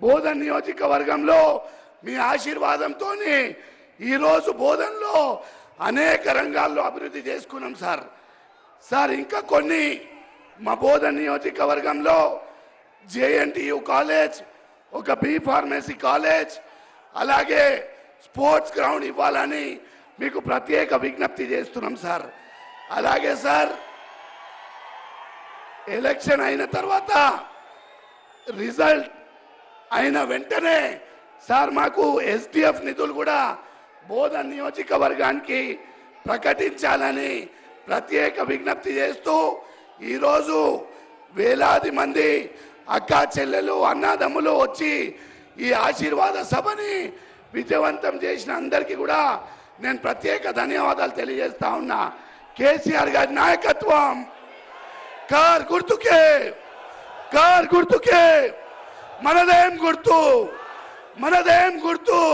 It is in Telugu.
బోధన్ నియోజకవర్గంలో మీ ఆశీర్వాదంతో ఈరోజు బోధనలో అనేక రంగాల్లో అభివృద్ధి చేసుకున్నాం సార్ సార్ ఇంకా కొన్ని మా బోధన్ నియోజకవర్గంలో జేఎన్టీయు కాలేజ్ ఒక బి ఫార్మసీ కాలేజ్ అలాగే స్పోర్ట్స్ గ్రౌండ్ ఇవ్వాలని మీకు ప్రత్యేక విజ్ఞప్తి చేస్తున్నాం సార్ అలాగే సార్ ఎలక్షన్ అయిన తర్వాత రిజల్ట్ అయిన వెంటనే సార్ మాకు ఎస్డిఎఫ్ నిధులు కూడా బోధన్ నియోజకవర్గానికి ప్రకటించాలని ప్రత్యేక విజ్ఞప్తి చేస్తూ ఈరోజు వేలాది మంది అక్కా చెల్లెలు అన్నాదమ్ములు వచ్చి ఈ ఆశీర్వాద సభని విజయవంతం చేసిన అందరికీ కూడా నేను ప్రత్యేక ధన్యవాదాలు తెలియజేస్తా ఉన్నా కేసీఆర్ గారి నాయకత్వం కార్ గుర్తుకే కార్ గుర్తుకే మనదేం గుర్తు మనదేం గుర్తు